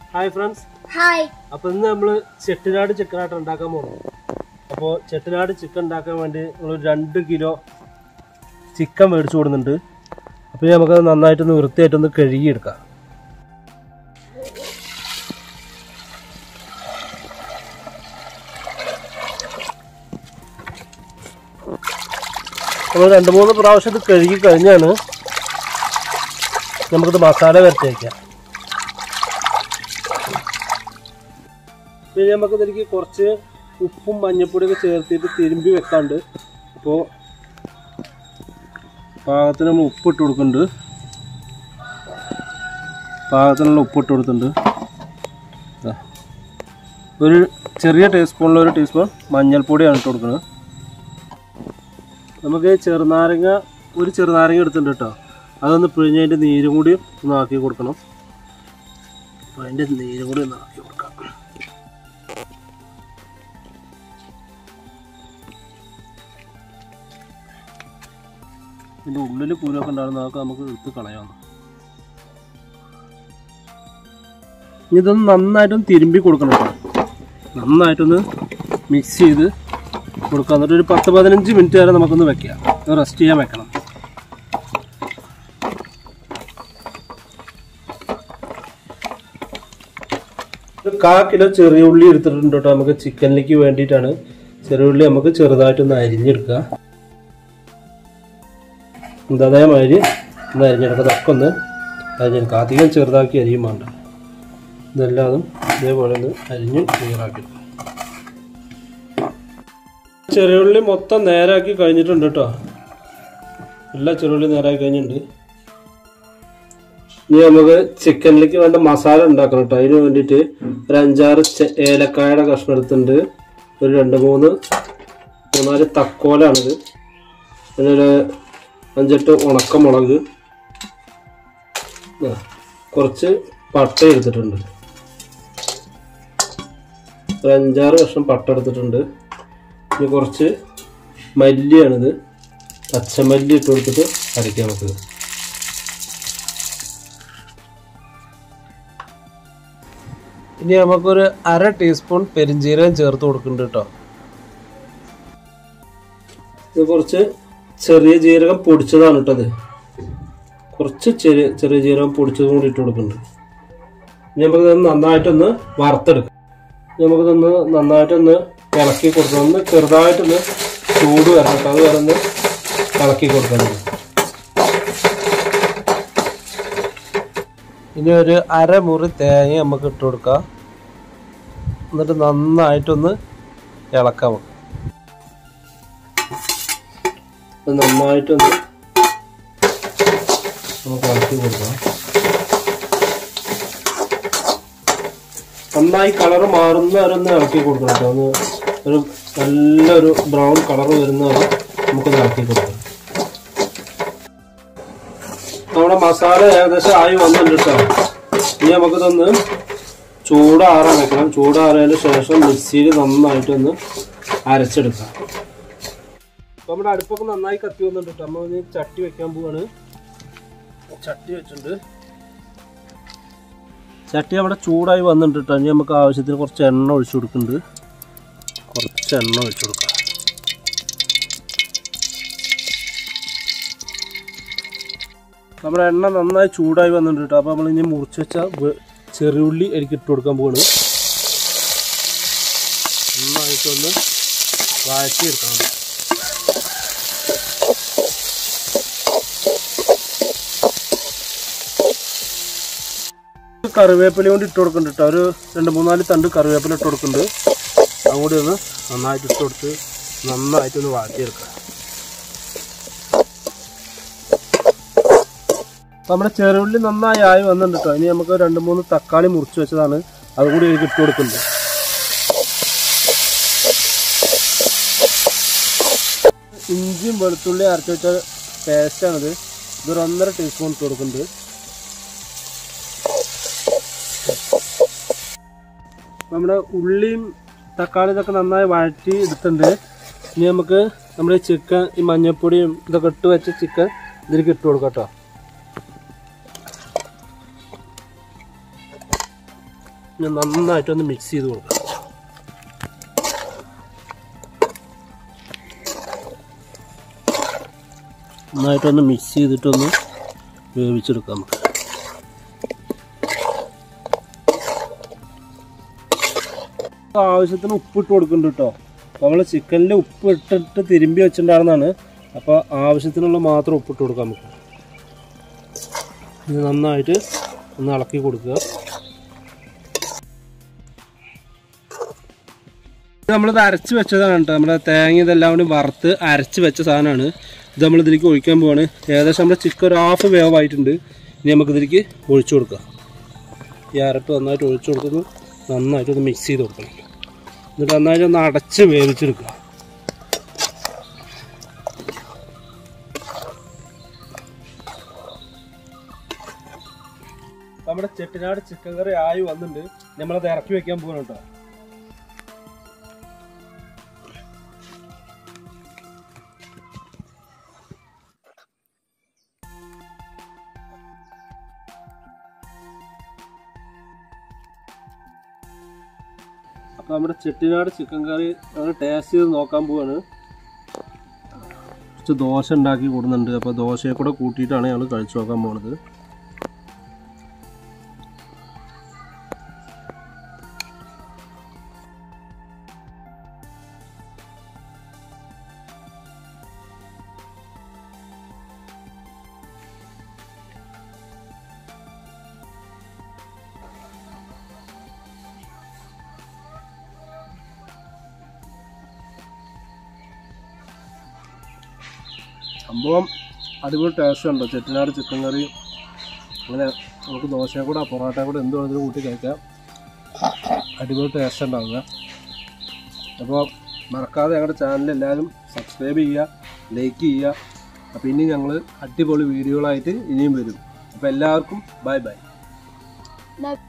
Hi friends hi അപ്പൊ ഇന്ന് നമ്മള് ചെട്ടിനാട് ചിക്കനായിട്ട് ഉണ്ടാക്കാൻ പോകുന്നു അപ്പോൾ ചെട്ടിനാട് ചിക്കൻ ഉണ്ടാക്കാൻ വേണ്ടി നമ്മൾ രണ്ട് കിലോ ചിക്കൻ മേടിച്ചു കൊടുക്കുന്നുണ്ട് അപ്പോൾ ഇനി നമുക്കത് നന്നായിട്ടൊന്ന് വൃത്തിയായിട്ടൊന്ന് കഴുകിയെടുക്കാം നമ്മൾ രണ്ട് മൂന്ന് പ്രാവശ്യം ഇത് കഴുകി കഴിഞ്ഞാണ് നമുക്കിത് മസാല വരട്ടി വയ്ക്കാം പിന്നെ നമുക്ക് ഇതിലേക്ക് കുറച്ച് ഉപ്പും മഞ്ഞപ്പൊടിയൊക്കെ ചേർത്തിട്ട് തിരുമ്പി വെക്കാണ്ട് അപ്പോൾ പാകത്തിന് നമ്മൾ ഉപ്പ് ഇട്ട് കൊടുക്കുന്നുണ്ട് പാകത്തിനുള്ള ഉപ്പ് ഇട്ട് കൊടുത്തിട്ടുണ്ട് ദാ. ഒരു ചെറിയ ടീസ്പൂണിൽ ഒരു ടീസ്പൂൺ മഞ്ഞൾപ്പൊടിയാണ് ഇട്ട് കൊടുക്കുന്നത് നമുക്ക് ചെറുനാരങ്ങ ഒരു ചെറുനാരങ്ങ എടുത്തിട്ടുണ്ട് കേട്ടോ അതൊന്ന് പിഴിഞ്ഞതിൻ്റെ നീരും കൂടി ഒന്ന് ആക്കി കൊടുക്കണം അപ്പോൾ അതിൻ്റെ നീരും കൂടി ഒന്ന് ആക്കി കൊടുക്കാം ഇതിൻ്റെ ഉള്ളിൽ കുരുവൊക്കെ ഉണ്ടാകുന്ന അതൊക്കെ നമുക്ക് എടുത്ത് കളയാവുന്നു ഇനി ഇതൊന്ന് നന്നായിട്ടൊന്ന് തിരുമ്പി കൊടുക്കണം കേട്ടോ നന്നായിട്ടൊന്ന് മിക്സ് ചെയ്ത് കൊടുക്കുക എന്നിട്ട് ഒരു പത്ത് പതിനഞ്ച് മിനിറ്റ് വരെ നമുക്കൊന്ന് വെക്കാം റെസ്റ്റ് ചെയ്യാൻ വെക്കണം ഒരു കാ കിലോ ചെറിയ ഉള്ളി എടുത്തിട്ടുണ്ട് കേട്ടോ നമുക്ക് ചിക്കനിലേക്ക് വേണ്ടിയിട്ടാണ് ചെറിയ ഉള്ളി നമുക്ക് ചെറുതായിട്ടൊന്ന് അരിഞ്ഞെടുക്കുക ഇത് അതേമാതിരി ഒന്ന് അരിഞ്ഞെടുക്കുക അതൊക്കെ ഒന്ന് അരിഞ്ഞെടുക്കുക അധികം ചെറുതാക്കി അരിയും വേണ്ട ഇതെല്ലാതും ഇതേപോലെ ഒന്ന് അരിഞ്ഞ് ക്ലിയറാക്കി ചെറിയുള്ളി മൊത്തം നേരാക്കി കഴിഞ്ഞിട്ടുണ്ട് കേട്ടോ എല്ലാ ചെറിയുള്ളി നേരാക്കി കഴിഞ്ഞിട്ടുണ്ട് ഇനി നമുക്ക് ചിക്കനിലേക്ക് വേണ്ട മസാല ഉണ്ടാക്കണം കേട്ടോ അതിന് വേണ്ടിയിട്ട് ഒരു അഞ്ചാറ് ചെ- ഏലക്കായുടെ കഷ്ണം എടുത്തിട്ടുണ്ട് ഒരു രണ്ട് മൂന്ന് മൂന്നാല് തക്കോലാണിത് പിന്നെ ഒരു അഞ്ചെട്ട് ഉണക്കമുളക് ആ, കുറച്ച് പട്ട എടുത്തിട്ടുണ്ട് ഒരു അഞ്ചാറ് കഷ്ണം പട്ട എടുത്തിട്ടുണ്ട് ഇനി കുറച്ച് മല്ലിയാണിത് പച്ചമല്ലി ഇട്ട് കൊടുത്തിട്ട് അരയ്ക്കാം നമുക്ക് ഇനി നമുക്കൊരു അര ടീസ്പൂൺ പെരിഞ്ജീരകം ചേർത്ത് കൊടുക്കുന്നുണ്ട് കേട്ടോ ഇത് കുറച്ച് ചെറിയ ജീരകം പൊടിച്ചതാണ് ഇട്ടത് കുറച്ച് ചെറിയ ചെറിയ ജീരകം പൊടിച്ചതും കൂടി ഇട്ട് കൊടുക്കുന്നുണ്ട് ഇനി നമുക്കിത് നന്നായിട്ടൊന്ന് വറുത്തെടുക്കാം ഇനി നമുക്കിതൊന്ന് നന്നായിട്ടൊന്ന് ഇളക്കി കൊടുക്കണം ഒന്ന് ചെറുതായിട്ടൊന്ന് ചൂട് വരണം കേട്ടോ അത് വരെ ഒന്ന് ഇളക്കി കൊടുക്കണം ഇനി ഒരു അരമുറി തേങ്ങ നമുക്ക് ഇട്ട് കൊടുക്കാം എന്നിട്ട് നന്നായിട്ടൊന്ന് ഇളക്കാം നമുക്ക്. ഇത് നന്നായിട്ടൊന്ന് നമുക്ക് ഇളക്കി കൊടുക്കാം നന്നായി കളർ മാറുന്ന വരെ ഒന്ന് ഇളക്കി കൊടുക്കണം കേട്ടോ ഒന്ന് ഒരു നല്ലൊരു ബ്രൗൺ കളർ വരുന്ന വരെ നമുക്കൊന്ന് ഇളക്കി കൊടുക്കണം നമ്മുടെ മസാല ഏകദേശം ആയി വന്നിട്ടുണ്ട് കേട്ടോ ഇനി നമുക്കിതൊന്ന് ചൂടാറാൻ വെക്കണം ചൂടാറിയതിന് ശേഷം മിക്സിയിൽ നന്നായിട്ടൊന്ന് അരച്ചെടുക്കാം അപ്പൊ നമ്മുടെ അടുപ്പൊക്കെ നന്നായി കത്തി വന്നിട്ടുണ്ട് കേട്ടോ നമ്മൾ ഇനി ചട്ടി വെക്കാൻ പോവാണ് ചട്ടി വെച്ചിട്ടുണ്ട് ചട്ടി അവിടെ ചൂടായി വന്നിട്ടുണ്ട് കേട്ടോ ഇനി നമുക്ക് ആവശ്യത്തിന് കുറച്ച് എണ്ണ ഒഴിച്ചു കൊടുക്കുന്നുണ്ട് കുറച്ച് എണ്ണ ഒഴിച്ചു കൊടുക്കാം നമ്മുടെ എണ്ണ നന്നായി ചൂടായി വന്നിട്ടുണ്ട് കേട്ടോ അപ്പോൾ നമ്മൾ ഇനി മുറിച്ച് വെച്ച വെ- ചെറിയുള്ളി എനിക്ക് ഇട്ട് കൊടുക്കാൻ പോവാണ് നന്നായിട്ടൊന്ന് വഴറ്റിയെടുക്കണം കറിവേപ്പില കൊണ്ട് ഇട്ട് കൊടുക്കുന്നുണ്ട് കേട്ടോ ഒരു രണ്ട് മൂന്നാല് തണ്ട് കറിവേപ്പില ഇട്ട് കൊടുക്കുന്നുണ്ട് അതും കൂടി ഒന്ന് നന്നായിട്ട് ഇട്ട് കൊടുത്ത് നന്നായിട്ടൊന്ന് വാട്ടിയെടുക്കാം അപ്പൊ നമ്മുടെ ചെറുള്ളി നന്നായി ആയി വന്നിട്ടുണ്ട് കേട്ടോ ഇനി നമുക്ക് രണ്ട് മൂന്ന് തക്കാളി മുറിച്ച് വെച്ചതാണ് അതും കൂടി എനിക്ക് ഇട്ട് കൊടുക്കുന്നുണ്ട് ഇഞ്ചിയും വെളുത്തുള്ളി അരച്ച് വെച്ച പേസ്റ്റാണിത് ഇതൊരു ഒന്നര ടീസ്പൂൺ ഇട്ട് കൊടുക്കുന്നുണ്ട് നമ്മുടെ ഉള്ളിയും തക്കാളി ഇതൊക്കെ നന്നായി വഴറ്റി എടുത്തിട്ടുണ്ട് ഇനി നമുക്ക് നമ്മുടെ ചിക്കൻ ഈ മഞ്ഞൾപ്പൊടിയും ഇതൊക്കെ ഇട്ട് വെച്ച ചിക്കൻ ഇതിലേക്ക് ഇട്ട് കൊടുക്കാം കേട്ടോ ഇനി നന്നായിട്ടൊന്ന് മിക്സ് ചെയ്ത് കൊടുക്കാം നന്നായിട്ടൊന്ന് മിക്സ് ചെയ്തിട്ടൊന്ന് വേവിച്ചെടുക്കാം നമുക്ക് ആവശ്യത്തിന് ഉപ്പ് ഇട്ട് കൊടുക്കുന്നുണ്ട് കേട്ടോ നമ്മൾ ചിക്കനിൽ ഉപ്പ് ഇട്ടിട്ട് തിരുമ്പി വെച്ചിട്ടുണ്ടായിരുന്നതാണ് അപ്പോൾ ആവശ്യത്തിനുള്ള മാത്രം ഉപ്പിട്ട് കൊടുക്കാം നമുക്ക് ഇത് നന്നായിട്ട് ഒന്ന് ഇളക്കി കൊടുക്കുക നമ്മളിത് അരച്ച് വെച്ചതാണ് കേട്ടോ നമ്മുടെ തേങ്ങ ഇതെല്ലാം കൂടി വറുത്ത് അരച്ച് വെച്ച സാധനമാണ് ഇത് നമ്മൾ ഇതിലേക്ക് ഒഴിക്കാൻ പോവാണ് ഏകദേശം നമ്മുടെ ചിക്കൻ ഒരു ഹാഫ് വേവായിട്ടുണ്ട് ഇനി നമുക്ക് ഇതിലേക്ക് ഒഴിച്ചു കൊടുക്കാം ഈ അരപ്പ് നന്നായിട്ട് ഒഴിച്ചു കൊടുക്കുന്നു നന്നായിട്ട് ഒന്ന് മിക്സ് ചെയ്ത് കൊടുക്കണം എന്നിട്ട് നന്നായിട്ട് ഒന്ന് അടച്ച് വേവിച്ചെടുക്കുക നമ്മുടെ ചെട്ടിനാട് ചിക്കൻ കറി ആയി വന്നിട്ടുണ്ട് നമ്മളത് ഇറക്കി വെക്കാൻ പോകണം കേട്ടോ അപ്പോൾ നമ്മുടെ ചെട്ടിനാട് ചിക്കൻ കറി ഞങ്ങൾ ടേസ്റ്റ് ചെയ്ത് നോക്കാൻ പോവാണ് കുറച്ച് ദോശ ഉണ്ടാക്കി കൊടുക്കുന്നുണ്ട് അപ്പോൾ ദോശയെ കൂടെ കൂട്ടിയിട്ടാണ് ഞങ്ങൾ കഴിച്ചു നോക്കാൻ പോണത് സംഭവം അടിപൊളി ടേസ്റ്റ് ഉണ്ടോ ചെട്ടിനാട് ചിക്കൻ കറി അങ്ങനെ നമുക്ക് ദോശയും കൂടെ പൊറോട്ടയും കൂടെ എന്ത് വേണമെങ്കിലും കൂട്ടി കഴിക്കാം അടിപൊളി ടേസ്റ്റ് ഉണ്ടാവുക അപ്പോൾ മറക്കാതെ ഞങ്ങളുടെ ചാനൽ എല്ലാവരും സബ്സ്ക്രൈബ് ചെയ്യുക ലൈക്ക് ചെയ്യുക അപ്പോൾ ഇനി ഞങ്ങൾ അടിപൊളി വീഡിയോകളായിട്ട് ഇനിയും വരും അപ്പോൾ എല്ലാവർക്കും ബൈ ബൈ ന-